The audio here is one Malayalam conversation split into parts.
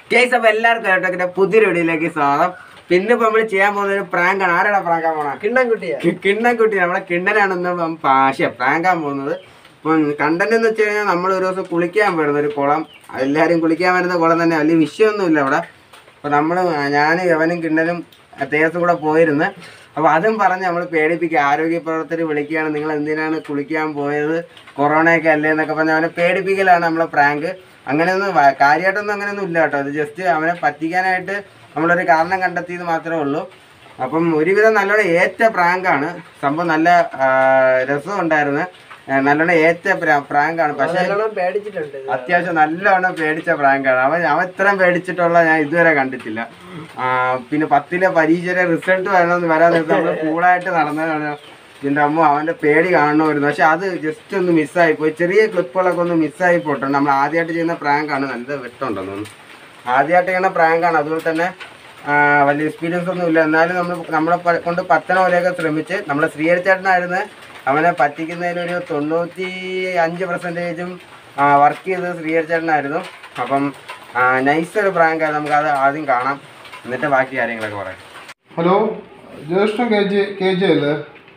കേസ് അപ്പൊ എല്ലാവർക്കും കേട്ടോ പുതിയൊരു വീഡിയോയിലേക്ക് സ്വാഗതം പിന്നെ ഇപ്പൊ നമ്മള് ചെയ്യാൻ പോകുന്ന ഒരു പ്രാങ്കാണ് ആരാടാ പ്രാങ്കാൻ പോണ കിണ്ണൻകുട്ടിയാ കിണ്ണൻകുട്ടി നമ്മളെ കിണ്ണനാണ് ഇന്ന് പാശ പ്രാങ്കാൻ പോകുന്നത് ഇപ്പം കണ്ടന്റ് എന്ന് വെച്ച് കഴിഞ്ഞാൽ നമ്മൾ ഒരു ദിവസം കുളിക്കാൻ വരുന്ന ഒരു കുളം എല്ലാവരും കുളിക്കാൻ വരുന്ന കുളം തന്നെ വലിയ വിഷയമൊന്നുമില്ല അവിടെ അപ്പൊ നമ്മള് ഞാനും യവനും കിണ്ണനും തേജസും കൂടെ പോയിരുന്ന് അപ്പൊ അതും പറഞ്ഞ് നമ്മൾ പേടിപ്പിക്കുക ആരോഗ്യ പ്രവർത്തകർ വിളിക്കുകയാണ് നിങ്ങൾ എന്തിനാണ് കുളിക്കാൻ പോയത് കൊറോണയൊക്കെ അല്ലേ എന്നൊക്കെ പറഞ്ഞ് അവനെ പേടിപ്പിക്കലാണ് നമ്മളെ പ്രാങ്ക് അങ്ങനെയൊന്നും വ- കാര്യമായിട്ടൊന്നും അങ്ങനെയൊന്നും ഇല്ല കേട്ടോ അത് ജസ്റ്റ് അവനെ പറ്റിക്കാനായിട്ട് നമ്മളൊരു കാരണം കണ്ടെത്തിയത് മാത്രമേ ഉള്ളൂ അപ്പം ഒരുവിധം നല്ലോണം ഏറ്റ പ്രാങ്കാണ് സംഭവം നല്ല ആ, രസമുണ്ടായിരുന്നു ആ, നല്ലോണം ഏറ്റ പ്രാ- പ്രാങ്കാണ് പക്ഷേ നല്ലോണം പേടിച്ചിട്ടുണ്ട് ഇത്. അത്യാവശ്യം നല്ലവണ്ണം പേടിച്ച പ്രാങ്കാണ് അവൻ അവൻ ഇത്രയും പേടിച്ചിട്ടുള്ള ഞാൻ ഇതുവരെ കണ്ടിട്ടില്ല ആ, പിന്നെ പത്തിലെ പരീക്ഷയുടെ റിസൾട്ട് വരണമെന്ന് വരാൻ നേരത്തെ നമ്മൾ കൂളായിട്ട് നടന്നതാണ് ഇതിന്റെ അമ്മ അവന്റെ പേടി കാണണമായിരുന്നു പക്ഷെ അത് ജസ്റ്റ് ഒന്ന് മിസ്സായി പോയി ചെറിയ ക്ലിപ്പുകളൊക്കെ ഒന്ന് മിസ്സായി പോയിട്ടുണ്ട് നമ്മൾ ആദ്യമായിട്ട് ചെയ്യുന്ന പ്രാങ്കാണ് നല്ല വെട്ടമുണ്ടെന്ന് തോന്നുന്നു ആദ്യമായിട്ട് ചെയ്യുന്ന പ്രാങ്കാണ് അതുപോലെ തന്നെ ആ, വലിയ എക്സ്പീരിയൻസ് ഒന്നും ഇല്ല എന്നാലും നമ്മൾ നമ്മളെ പ- കൊണ്ട് പത്തണ പോലെയൊക്കെ ശ്രമിച്ച് നമ്മുടെ ശ്രീഹരിച്ചേട്ടനായിരുന്നു അവനെ പറ്റിക്കുന്നതിലൊരു തൊണ്ണൂറ്റി അഞ്ച് പെർസെൻറ്റേജും വർക്ക് ചെയ്തത് ശ്രീഹരിച്ചേട്ടനായിരുന്നു അപ്പം നൈസ് ഒരു പ്രാങ്കാണ് നമുക്ക് അത് ആദ്യം കാണാം എന്നിട്ട് ബാക്കി കാര്യങ്ങളൊക്കെ പറയാം ഹലോ ജ്യേഷ്ഠൻ കെ ജി കെ ജി അല്ലേ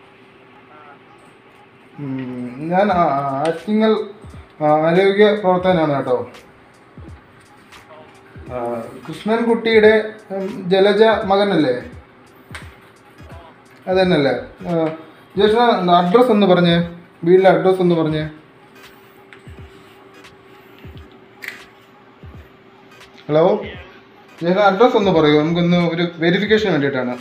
ഉം, ഞാൻ ആ- ആ- ആറ്റിങ്ങൽ ആ, ആരോഗ്യ പ്രവർത്തകനാണ് കേട്ടോ ആ, കൃഷ്ണൻകുട്ടിയുടെ ഉം, ജലജ മകനല്ലേ അതന്നല്ലേ ജ്യേഷ്ഠൻ അഡ്രസ്സ് ഒന്ന് പറഞ്ഞേ വീട്ടിലെ അഡ്രസ്സ് ഒന്ന് പറഞ്ഞേ ഹലോ ജ്യേഷ്ഠൻ അഡ്രസ്സ് ഒന്ന് പറയൂ നമുക്കൊന്ന് ഒരു വെരിഫിക്കേഷൻ വേണ്ടിയിട്ടാണ്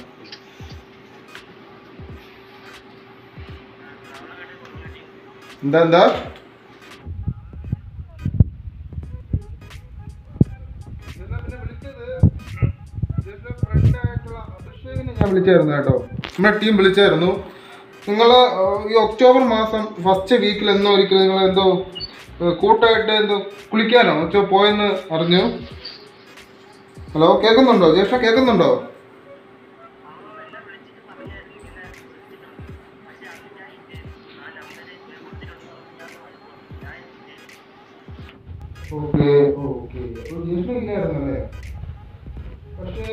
എന്താ എന്താ ഞാൻ വിളിച്ചായിരുന്നു കേട്ടോ നമ്മുടെ ടീം വിളിച്ചായിരുന്നു നിങ്ങൾ ഈ ഒക്ടോബർ മാസം ഫസ്റ്റ് വീക്കിൽ എന്നോ ഒരിക്കലും നിങ്ങൾ എന്തോ ഏഹ്, കൂട്ടായിട്ട് എന്തോ കുളിക്കാനോ മറ്റോ പോയെന്ന് അറിഞ്ഞു ഹലോ കേൾക്കുന്നുണ്ടോ ജ്യേഷ്ഠ കേൾക്കുന്നുണ്ടോ ഓക്കെ ഓക്കെ അപ്പോൾ ജ്യേഷ്ഠ ഇല്ലായിരുന്നല്ലേ പക്ഷേ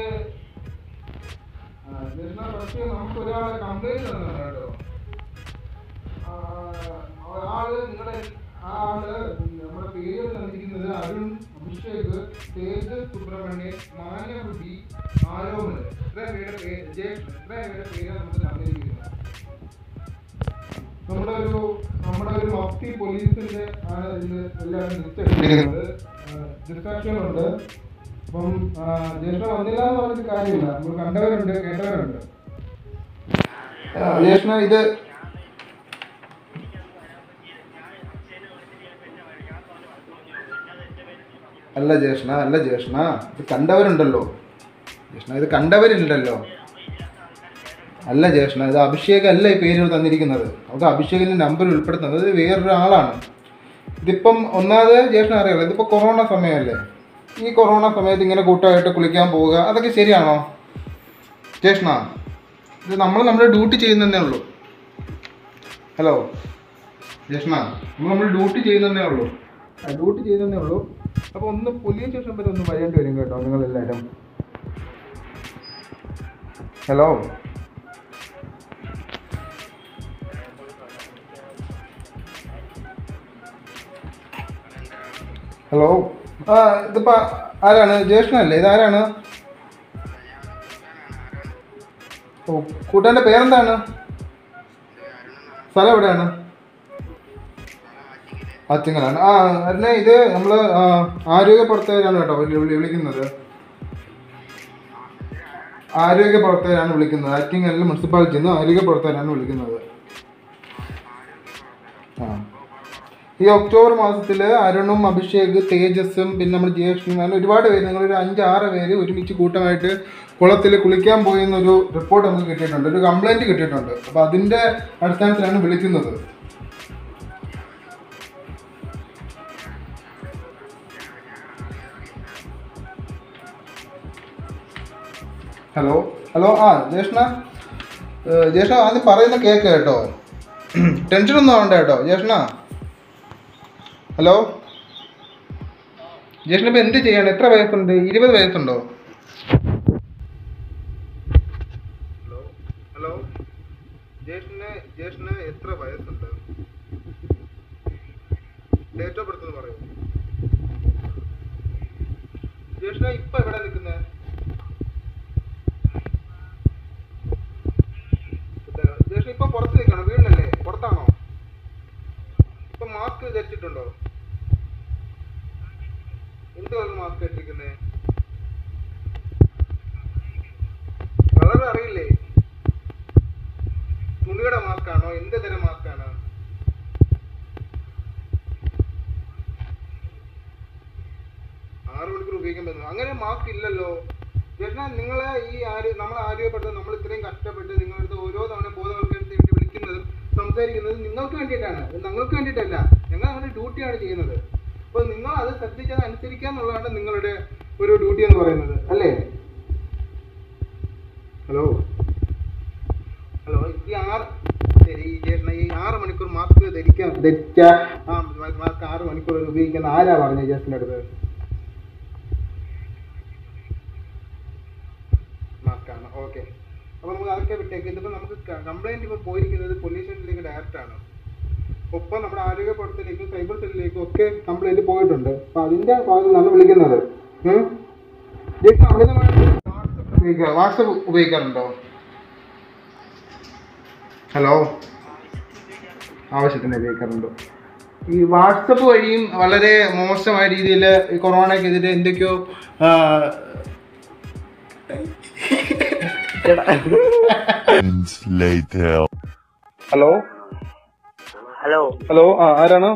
ആ, ജ്യേഷ്ഠ പക്ഷേ നമുക്ക് ഒരാളെ കംപ്ലൈൻറ്റ് തന്നതാണ് കേട്ടോ ആ, ആള് നിങ്ങളുടെ ആ ആള് നമ്മുടെ പേര് തന്നിരിക്കുന്നത് അരുൺ അഭിഷേക് തേജ് സുബ്രഹ്മണ്യൻ മാനബുദ്ധി ആരോമൽ ഇത്രയും പേരുടെ പേര് ജ്യേഷ്ഠൻ ഇത്രയും പേരുടെ പേരാണ് നമുക്ക് തന്നിരിക്കുന്നത് നമ്മുടെ ഒരു നമ്മുടെ ഒരു മഫ്തി പോലീസിന്റെ ആണ് ഇതിൽ എല്ലാവരും നിശ്ചയിച്ചിരിക്കുന്നത് ഡിസ്ട്രാക്ഷനുണ്ട് അപ്പം ആ, ജ്യേഷ്ഠ വന്നില്ല എന്ന് പറഞ്ഞിട്ട് കാര്യമില്ല നമ്മൾ കണ്ടവരുണ്ട് കേട്ടവരുണ്ട് ആ, ജ്യേഷ്ഠ ഇത് അല്ല ജ്യേഷ്ണ അല്ല ജ്യേഷ്ണ ഇത് കണ്ടവരുണ്ടല്ലോ ജ്യേഷ്ണ ഇത് കണ്ടവരുണ്ടല്ലോ അല്ല ജ്യേഷ്ണ ഇത് അഭിഷേക് അല്ല ഈ പേരുകൾ തന്നിരിക്കുന്നത് നമുക്ക് അഭിഷേകിന്റെ നമ്പർ ഉൾപ്പെടുത്തുന്നത് ഇത് വേറൊരു ആളാണ് ഇതിപ്പം ഒന്നാമത് ജ്യേഷ്ണ അറിയാലോ ഇതിപ്പോൾ കൊറോണ സമയമല്ലേ ഈ കൊറോണ സമയത്ത് ഇങ്ങനെ കൂട്ടമായിട്ട് കുളിക്കാൻ പോവുക അതൊക്കെ ശരിയാണോ ജ്യേഷ്ണ ഇത് നമ്മൾ നമ്മുടെ ഡ്യൂട്ടി ചെയ്യുന്നതേ ഉള്ളൂ ഹലോ ജ്യേഷ്ണ നമ്മൾ നമ്മൾ ഡ്യൂട്ടി ചെയ്യുന്നതേ ഉള്ളൂ ആ ഡ്യൂട്ടി ചെയ്യുന്നതേ ഉള്ളൂ അപ്പോൾ ഒന്ന് പോലീസ് സ്റ്റേഷൻ വരെ ഒന്ന് വരേണ്ടി വരും കേട്ടോ നിങ്ങളെല്ലാവരും ഹലോ ഹലോ ആ ഇതിപ്പോ ആരാണ് ജ്യേഷ്ഠനല്ലേ ഇതാരാണ് ഓ കൂട്ടാൻ്റെ പേരെന്താണ് സ്ഥലം എവിടെയാണ് ആറ്റിങ്ങലാണ് ആ അല്ലേ ഇത് നമ്മൾ ആരോഗ്യ പ്രവർത്തകരാണ് കേട്ടോ വിളി- വിളി- വിളിക്കുന്നത് ആരോഗ്യ പ്രവർത്തകരാണ് വിളിക്കുന്നത് ആറ്റിങ്ങലിൽ മുനിസിപ്പാലിറ്റിയിൽ നിന്ന് ആരോഗ്യ പ്രവർത്തകരാണ് വിളിക്കുന്നത് ആ ഈ ഒക്ടോബർ മാസത്തിൽ അരുണും അഭിഷേക് തേജസ്സും പിന്നെ നമ്മൾ ജ്യേഷ്ഠനും അങ്ങനെ ഒരുപാട് പേര് നിങ്ങളൊരു അഞ്ചാറ് പേര് ഒരുമിച്ച് കൂട്ടമായിട്ട് കുളത്തിൽ കുളിക്കാൻ പോയി എന്നൊരു റിപ്പോർട്ട് നമുക്ക് കിട്ടിയിട്ടുണ്ട് ഒരു കംപ്ലൈൻറ്റ് കിട്ടിയിട്ടുണ്ട് അപ്പോൾ അതിൻ്റെ അടിസ്ഥാനത്തിലാണ് വിളിക്കുന്നത് ഹലോ ഹലോ ആ ജ്യേഷ്ണ ഏഹ് ജ്യേഷ്ണ ആദ്യം പറയുന്ന കേക്ക് കേട്ടോ ടെൻഷനൊന്നും ആവണ്ട കേട്ടോ ജ്യേഷ്ണ ഹലോ ജ്യേഷ്ഠൻ ഇപ്പൊ എന്ത് ചെയ്യാണ് എത്ര വയസ്സുണ്ട് ഇരുപത് വയസ്സുണ്ടോ ഹലോ ഹലോ ജ്യേഷ്ഠന് ജ്യേഷ്ഠന് എത്ര വയസ്സുണ്ട് ഡേറ്റ് ഓഫ് ബർത്ത് എന്ന് പറയൂ ജ്യേഷ്ഠ ഇപ്പൊ എവിടെ നിൽക്കുന്നത് ജ്യേഷ്ഠ ഇപ്പൊ പുറത്ത് നിൽക്കണോ വീട്ടിലല്ലേ പുറത്താണോ ഇപ്പൊ മാസ്ക് ധരിച്ചിട്ടുണ്ടോ എന്ത് കളർ മാസ്ക് ഇട്ടിരിക്കുന്നേ കളർ അറിയില്ലേ തുണിയുടെ മാസ്ക് ആണോ എന്ത് തരം മാസ്ക് ആണ് ആറ് മണിക്കൂർ ഉപയോഗിക്കാൻ പറ്റുന്നു അങ്ങനെ മാസ്ക് ഇല്ലല്ലോ ചേട്ടനാ നിങ്ങളെ ഈ ആര് നമ്മളെ ആരോഗ്യപ്പെടുത്താൻ നമ്മൾ ഇത്രയും കഷ്ടപ്പെട്ട് നിങ്ങളടുത്ത് ഓരോ തവണ ബോധവൽക്കരണത്തിന് വേണ്ടി വിളിക്കുന്നതും സംസാരിക്കുന്നതും നിങ്ങൾക്ക് വേണ്ടിയിട്ടാണ് ഇത് ഞങ്ങൾക്ക് വേണ്ടിയിട്ടല്ല ഞങ്ങൾ ഞങ്ങളുടെ ഡ്യൂട്ടിയാണ് ചെയ്യുന്നത് അപ്പോൾ നിങ്ങൾ അത് ശ്രദ്ധിച്ചത് അനുസരിക്കുക എന്നുള്ളതാണ് നിങ്ങളുടെ ഒരു ഡ്യൂട്ടി എന്ന് പറയുന്നത് അല്ലേ ഹലോ ഹലോ ഈ ആറ് ശരി ഈ ചേട്ടന ഈ ആറ് മണിക്കൂർ മാസ്ക് ധരിക്കാൻ ധരിച്ച ആ മാസ്ക് ആറ് മണിക്കൂർ ഉപയോഗിക്കുന്ന ആരാ പറഞ്ഞത് ചേട്ടൻ്റെ അടുത്ത് മാസ്കാണ് ഓക്കെ അപ്പോൾ നമുക്ക് അതൊക്കെ വിട്ടേക്ക് ഇതിപ്പോൾ നമുക്ക് കംപ്ലൈൻറ്റ് ഇപ്പോൾ പോയിരിക്കുന്നത് പോലീസ് സ്റ്റേഷനിലേക്ക് ഡയറക്റ്റ് ആണ് ഒപ്പം നമ്മുടെ ആരോഗ്യ പ്രവർത്തനത്തിലേക്കും സൈബർ സെല്ലിലേക്കും ഒക്കെ കംപ്ലൈൻറ്റ് പോയിട്ടുണ്ട് അപ്പോൾ അതിൻ്റെ ഭാഗത്ത് നിന്നാണ് വിളിക്കുന്നത് ഉം. ചേച്ചി അമിതമായിട്ട് വാട്സപ്പ് ഉപയോഗിക്കുക വാട്സപ്പ് ഉപയോഗിക്കാറുണ്ടോ ഹലോ ആവശ്യത്തിന് ഉപയോഗിക്കാറുണ്ടോ ഈ വാട്സപ്പ് വഴിയും വളരെ മോശമായ രീതിയിൽ ഈ കൊറോണയ്ക്കെതിരെ എന്തൊക്കെയോ ആ, Seconds later. Hello hello hello ആ ആരാണ്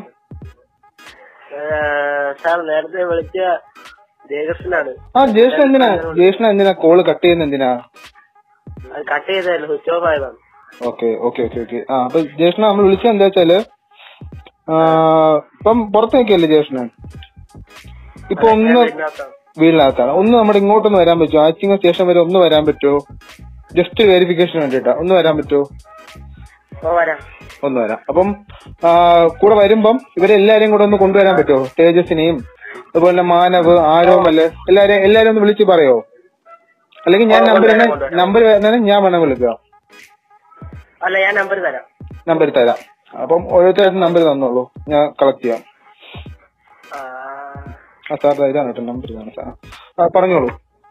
സാർ നേരത്തെ വിളിച്ച ദേവസ്വനാണ് ആ ജ്യേഷ്ഠ എന്തിനാ ജ്യേഷ്ഠ എന്തിനാ കോള് കട്ട് ചെയ്യുന്ന എന്തിനാ അത് കട്ട് ചെയ്തതല്ല സ്വിച്ച് ഓഫ് ആയതാണ് ഓക്കെ ഓക്കെ ഓക്കെ ഓക്കെ ആ അപ്പൊ ജ്യേഷ്ഠ നമ്മൾ വിളിച്ചത് എന്താ വെച്ചാല് ആ, ഇപ്പം പുറത്ത് നിൽക്കല്ലേ ജ്യേഷ്ഠന് ഇപ്പൊ ഒന്ന് ഇതിനകത്താണ്. വീടിനകത്താണ് ഒന്ന് നമ്മുടെ ഇങ്ങോട്ടൊന്ന് വരാൻ പറ്റുമോ ആറ്റിങ്ങ സ്റ്റേഷൻ വരെ ഒന്ന് വരാൻ പറ്റുമോ ജസ്റ്റ് വെരിഫിക്കേഷന് വേണ്ടിട്ടാ ഒന്ന് വരാൻ പറ്റുമോ ഓ വരാം ഒന്ന് വരാം അപ്പം ആ, കൂടെ വരുമ്പം ഇവരെല്ലാരെയും കൂടെ ഒന്ന് കൊണ്ടുവരാൻ പറ്റുമോ തേജസിനെയും അതുപോലെ മാനവ് ആരോമല് എല്ലാരെയും എല്ലാരും ഒന്ന് വിളിച്ച് പറയോ അല്ലെങ്കിൽ ഞാൻ ഓ, നമ്പർ കൊണ്ടുവരാം, കൊണ്ടുവരാം. നമ്പർ വരുന്നതിന് ഞാൻ വേണം വിളിക്കുക അല്ല ഞാൻ നമ്പർ തരാം നമ്പർ തരാം അപ്പം ഓരോരുത്തരായിട്ട് നമ്പർ തന്നോളൂ ഞാൻ കളക്ട് ചെയ്യാം ആ, ആ സാർ ഇതാണ് കേട്ടോ നമ്പർ ഇതാണ് സാർ ആ പറഞ്ഞോളൂ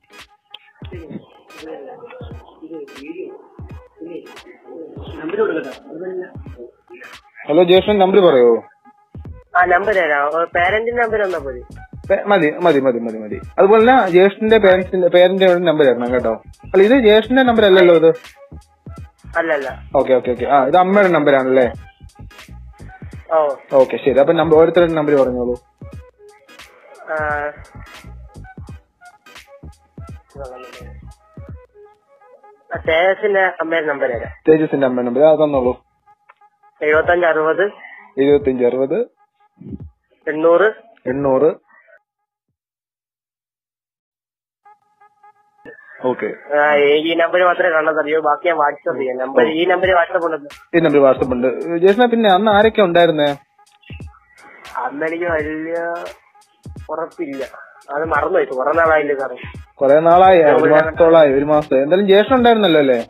ഹലോ ജ്യേഷ്ഠൻ നമ്പർ പറയോ ആ നമ്പർ തരാം പേരന്റിന്റെ നമ്പർ തന്നാ മതി പേ- മതി മതി മതി മതി മതി അതുപോലെ തന്നെ ജ്യേഷ്ഠന്റെ പേരന്റ്സിന്റെ പേരന്റ് നമ്പർ തരണം കേട്ടോ അല്ല ഇത് ജ്യേഷ്ഠന്റെ നമ്പർ അല്ലല്ലോ ഇത് അല്ല അല്ല ഓക്കെ ഓക്കെ ഓക്കെ ആ ഇത് അമ്മയുടെ നമ്പർ ആണല്ലേ ഓ ഓക്കെ ശരി അപ്പൊ നമ്പർ ഓരോരുത്തരുടെ നമ്പർ പറഞ്ഞോളൂ ആ, ആ, തേജസിന്റെ അമ്മയുടെ നമ്പർ തരാം തേജസിന്റെ അമ്മയുടെ നമ്പർ അത് തന്നോളൂ എഴുപത്തഞ്ച് അറുപത് എഴുപത്തിയഞ്ച് അറുപത് എണ്ണൂറ് എണ്ണൂറ് ഓക്കെ ആ, ഈ നമ്പർ മാത്രമേ കാണാത്തറിയോ ബാക്കി ഞാൻ വാട്സപ്പ് ചെയ്യാം നമ്പർ ഈ നമ്പർ വാട്സപ്പ് ഉണ്ടല്ലോ ഈ നമ്പർ വാട്സപ്പ് ഉണ്ട് ജേഷ്ണ പിന്നെ അന്ന് ആരൊക്കെ ഉണ്ടായിരുന്നേ അന്ന് എനിക്ക് വലിയ ഉറപ്പില്ല അത് മറന്നുപോയി കുറെ നാളായില്ലേ സാറേ കൊറേ നാളായി ഒരു മാസത്തോളായി ഒരു മാസം എന്തായാലും ജ്യേഷ്ഠ ഉണ്ടായിരുന്നല്ലോ അല്ലേ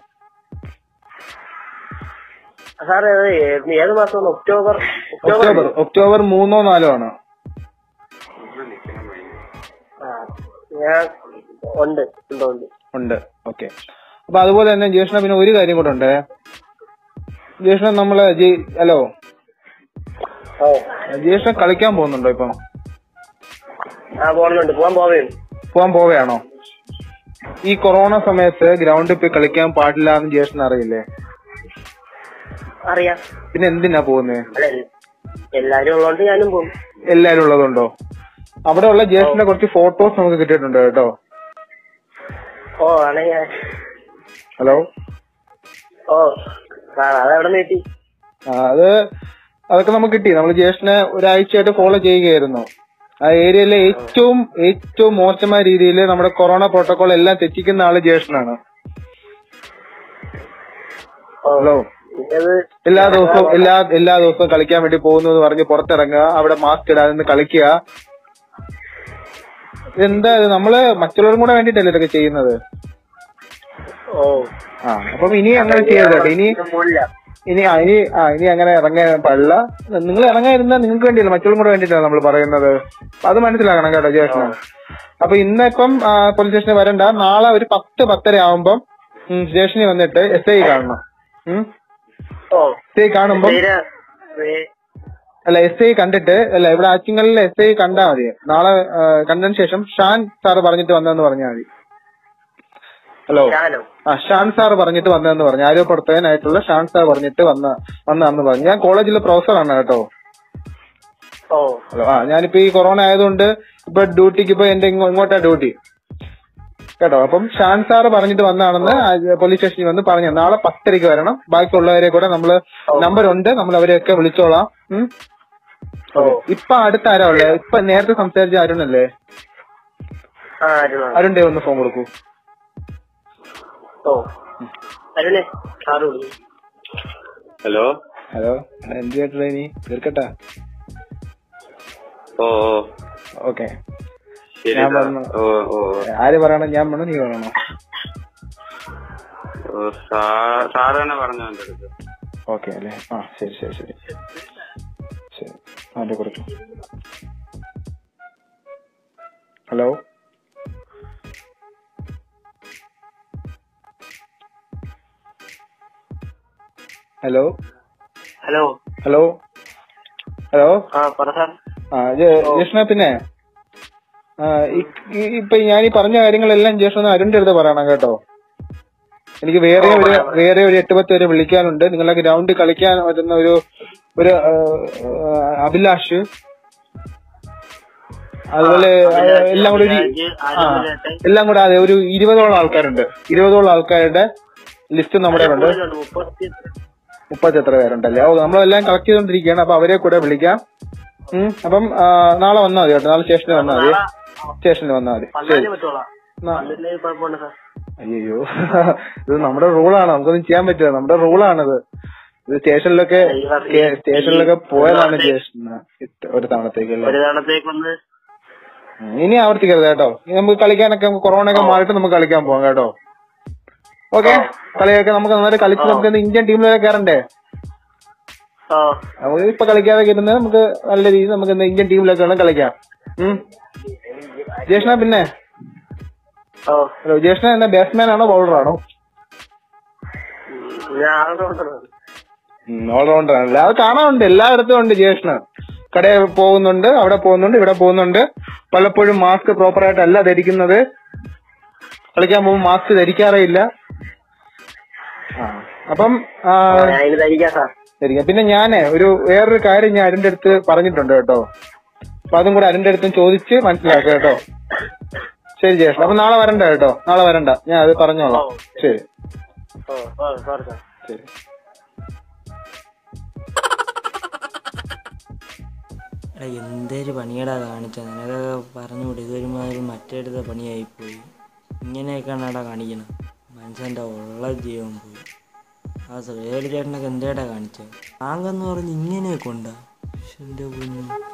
സാറേ അത് ഏ- ഏത് മാസം ഒക്ടോബർ ഒക്ടോബർ ഒക്ടോബർ ഒക്ടോബർ മൂന്നോ നാലോ ആണ് ആ, ഞാൻ ഉണ്ട് ഉണ്ടോ ഉണ്ട് ഉണ്ട് ഓക്കെ അപ്പൊ അതുപോലെ തന്നെ ജ്യേഷ്ണ പിന്നെ ഒരു കാര്യം കൂടെ ഉണ്ട് ജ്യേഷ്ണ നമ്മള് ജെ- ഹലോ ഓ ജ്യേഷ്ണ കളിക്കാൻ പോകുന്നുണ്ടോ ഇപ്പം ആ പോകുന്നുണ്ട് പോവാൻ പോവേം പോവാൻ പോവുകയാണോ ഈ കൊറോണ സമയത്ത് ഗ്രൗണ്ടിൽ പോയി കളിക്കാൻ പാടില്ല എന്ന് ജ്യേഷ്ഠൻ അറിയില്ലേ അറിയാം പിന്നെ എന്തിനാ പോകുന്നത് അല്ല എല്ലാരും ഉള്ളോണ്ട് ഞാനും പോകും എല്ലാരും ഉള്ളതുണ്ടോ അവിടെ ഉള്ള ജ്യേഷ്ഠന്റെ കുറച്ച് ഫോട്ടോസ് നമുക്ക് കിട്ടിയിട്ടുണ്ട് കേട്ടോ ഓ ആണെ ഞാൻ ഹലോ ഓ സാർ അതെവിടെ നിന്ന് കിട്ടി ആ, അത് അതൊക്കെ നമുക്ക് കിട്ടി നമ്മൾ ജ്യേഷ്ഠനെ ഒരാഴ്ചയായിട്ട് ഫോളോ ചെയ്യുകയായിരുന്നു ആ ഏരിയയിലെ ഏറ്റവും ഏറ്റവും മോശമായ രീതിയിൽ നമ്മുടെ കൊറോണ പ്രോട്ടോകോൾ എല്ലാം തെറ്റിക്കുന്ന ആള് ജ്യേഷ്ഠനാണ് ഓ ഹലോ ഇത് എല്ലാ ദിവസവും എല്ലാ എല്ലാ ദിവസവും കളിക്കാൻ വേണ്ടി പോകുന്നു എന്ന് പറഞ്ഞ് പുറത്തിറങ്ങുക അവിടെ മാസ്ക് ഇടാതെ നിന്ന് കളിക്കുക ഇതെന്താ ഇത് നമ്മള് മറ്റുള്ളവരും കൂടെ വേണ്ടിട്ടല്ലേ ഇതൊക്കെ ചെയ്യുന്നത് ഓ ആ അപ്പം ഇനി അങ്ങനെ ചെയ്യരുത് കേട്ടോ ഇനി മുകളില ഇനി ആ, ഇനി ആ ഇനി അങ്ങനെ ഇറങ്ങാൻ പാടില്ല നിങ്ങൾ ഇറങ്ങാതിരുന്നാൽ നിങ്ങൾക്ക് വേണ്ടിയല്ല മറ്റുള്ളവരും കൂടെ വേണ്ടിയിട്ടാണ് നമ്മൾ പറയുന്നത് അപ്പൊ അത് മനസ്സിലാക്കണം കേട്ടോ ജേഷന് അപ്പൊ ഇന്നിപ്പം ആ, പോലീസ് സ്റ്റേഷനിൽ വരണ്ട നാളെ ഒരു പത്ത് പത്തര ആവുമ്പം ഉം, സ്റ്റേഷനിൽ വന്നിട്ട് എസ് ഐ കാണണം ഉം. ഓ എസ് ഐ കാണുമ്പം പേര് വേ- അല്ല എസ് ഐ കണ്ടിട്ട് അല്ല ഇവിടെ ആറ്റിങ്ങലിൽ എസ് ഐ കണ്ടാൽ മതി നാളെ ആ, കണ്ടതിന് ശേഷം ഷാൻ സാറ് പറഞ്ഞിട്ട് വന്നതെന്ന് പറഞ്ഞാൽ മതി ഹലോ ഞാനോ ആ ഷാൻ സാർ പറഞ്ഞിട്ട് വന്നതെന്ന് പറഞ്ഞു ആരോഗ്യപ്പെടുത്താനായിട്ടുള്ള ഷാൻ സാർ പറഞ്ഞിട്ട് വന്ന വന്നതെന്ന് പറഞ്ഞു ഞാൻ കോളേജിലെ പ്രൊഫസറാണ് കേട്ടോ ഓ ഹലോ ആ ഞാനിപ്പോ ഈ കൊറോണ ആയതുകൊണ്ട് ഇപ്പൊ ഡ്യൂട്ടിക്ക് ഇപ്പൊ എന്റെ ഇങ്ങോ- ഇങ്ങോട്ടാ ഡ്യൂട്ടി കേട്ടോ അപ്പം ഷാൻ സാറ് പറഞ്ഞിട്ട് വന്നാണെന്ന് ആ പോലീസ് സ്റ്റേഷനിൽ വന്ന് പറഞ്ഞു നാളെ പത്തരയ്ക്ക് വരണം ബാക്കിയുള്ളവരെ കൂടെ നമ്മള് നമ്പർ ഉണ്ട് നമ്മൾ അവരെയൊക്കെ വിളിച്ചോളാം ഉം. ഓ ഇപ്പൊ അടുത്ത ആരാ ഉള്ളത് ഇപ്പൊ നേരത്തെ സംസാരിച്ച അരുണല്ലേ ആ അരുണ അരുണിന്റെ ഒന്ന് ഫോൺ കൊടുക്കൂ ഓ അരുണേ സാറ് വിളിക്കും ഹലോ ഹലോ എന്ത് ചേട്ടാ ഇനി തീർക്കട്ടാ ഓ ഓ ഓക്കെ ശരി ഞാൻ സാർ. പറഞ്ഞു. ഓ ഓ ആര് പറയണം ഞാൻ വേണോ നീ പറയണോ ഓ സാ- സാറ് തന്നെ പറഞ്ഞു എന്റെ അടുത്ത് ഓക്കെ അല്ലേ ആ ശരി ശരി ശരി ശരി അതിന്റെ കൊടുത്തു hello hello hello hello hello ആ പറ സാർ ആ ജേഷ്ണ പിന്നെ ആ, ഈ- ഈ- ഇപ്പൊ ഞാൻ ഈ പറഞ്ഞ കാര്യങ്ങളെല്ലാം ജേഷ്ണ അരുണിന്റെ അടുത്ത് പറയണം കേട്ടോ എനിക്ക് വേറെ ഒരു വേറെ ഒരു എട്ട് പത്ത് പേരെ വിളിക്കാനുണ്ട് നിങ്ങളെ ഗ്രൗണ്ടിൽ കളിക്കാൻ പറ്റുന്ന ഒരു ഒരു ആ, ആ, അഭിലാഷ് അതുപോലെ ആ, എല്ലാം കൂടെ ഒരു ആ എല്ലാം കൂടെ അതെ ഒരു ഇരുപതോളം ആൾക്കാരുണ്ട് ഇരുപതോളം ആൾക്കാരുടെ ലിസ്റ്റ് നമ്മുടെ ഉണ്ട് മുപ്പത്തി മുപ്പത്തി എത്ര പേരുണ്ടല്ലേ ഓ നമ്മളെല്ലാം കളക്ട് ചെയ്തോണ്ടിരിക്കുകയാണ് അപ്പൊ അവരെ കൂടെ വിളിക്കാം ഉം അപ്പം ആ, നാളെ വന്നാൽ മതി കേട്ടോ നാളെ സ്റ്റേഷനിൽ വന്നാൽ മതി സ്റ്റേഷനിൽ വന്നാൽ മതി ശരി പന്ത്രണ്ടിന് പറ്റോളാം നാ- പന്ത്രണ്ടിന് കുഴപ്പമുണ്ട് സാർ അയ്യോ ഇത് നമ്മുടെ റൂളാണ് നമുക്കൊന്നും ചെയ്യാൻ പറ്റില്ല നമ്മുടെ റൂളാണിത് ഇത് സ്റ്റേഷനിലൊക്കെ സ്റ്റേ- സ്റ്റേഷനിലൊക്കെ പോയതാണ് സ്റ്റേഷൻ ഒരു തവണത്തേക്ക് അല്ലേ ഒരു തവണത്തേക്കൊന്ന് ഉം, ഇനി ആവർത്തിക്കരുത് കേട്ടോ ഇനി നമുക്ക് കളിക്കാനൊക്കെ കൊറോണ ഒക്കെ മാറിയിട്ട് നമുക്ക് കളിക്കാൻ പോവാം കേട്ടോ ഓക്കെ കളിയൊക്കെ നമുക്ക് നന്നായിട്ട് കളിച്ച് നമുക്ക് ഇന്ന് ഇന്ത്യൻ ടീമിലൊക്കെ കയറണ്ടേ ഓ നമുക്ക് ഇപ്പൊ കളിക്കാതെ ഇരുന്ന് നമുക്ക് നല്ല രീതിയിൽ നമുക്ക് ഇന്ന് ഇന്ത്യൻ ടീമിലൊക്കെ വേണം കളിക്കാം ഉം. ജേഷ്ണ പിന്നെ ഓ ഹലോ ജേഷ്ണ എന്താ ബാറ്റ്സ്മാൻ ആണോ ബൗളർ ആണോ ഞാൻ ആളുടെ ഓൾറൗണ്ടർ ആണല്ലേ അത് കാണാറുണ്ട് എല്ലായിടത്തും ഉണ്ട് ജേഷ്ണ കടയിൽ പോകുന്നുണ്ട് അവിടെ പോകുന്നുണ്ട് ഇവിടെ പോകുന്നുണ്ട് പലപ്പോഴും മാസ്ക് പ്രോപ്പർ ആയിട്ടല്ല ധരിക്കുന്നത് കളിക്കാൻ പോകുമ്പോൾ മാസ്ക് ധരിക്കാറേ ഇല്ല ആ, അപ്പം ആ, ഞാൻ ഇനി ധരിക്കാം സാർ ധരിക്കാം പിന്നെ ഞാനേ ഒരു വേറൊരു കാര്യം ഞാൻ അരുണിന്റെ അടുത്ത് പറഞ്ഞിട്ടുണ്ട് കേട്ടോ അപ്പൊ അതും കൂടെ അരുണിന്റെ അടുത്തും ചോദിച്ച് മനസ്സിലാക്കുക കേട്ടോ ശരി ജേഷ്ണ അപ്പൊ നാളെ വരണ്ട കേട്ടോ നാളെ വരണ്ട ഞാൻ അത് പറഞ്ഞോളാം ശരി ഓ ഓ സോറി സാർ ശരി എടാ എന്തൊരു പണിയടാ കാണിച്ചത് നിനക്കൊക്കെ പറഞ്ഞുകൂടെ ഇതൊരുമാതിരി മറ്റേടുത്ത പണിയായിപ്പോയി ഇങ്ങനെയൊക്കെയാണടാ കാണിക്കണം മനുഷ്യൻ്റെ ഉള്ള ജീവൻ പോയി ആ ശ്രേയടി ചേട്ടനൊക്കെ എന്തേടാ കാണിച്ചത് ആങ്കെന്ന് പറഞ്ഞ് ഇങ്ങനെയൊക്കെ ഉണ്ടാ എൻ്റെ കുഞ്ഞു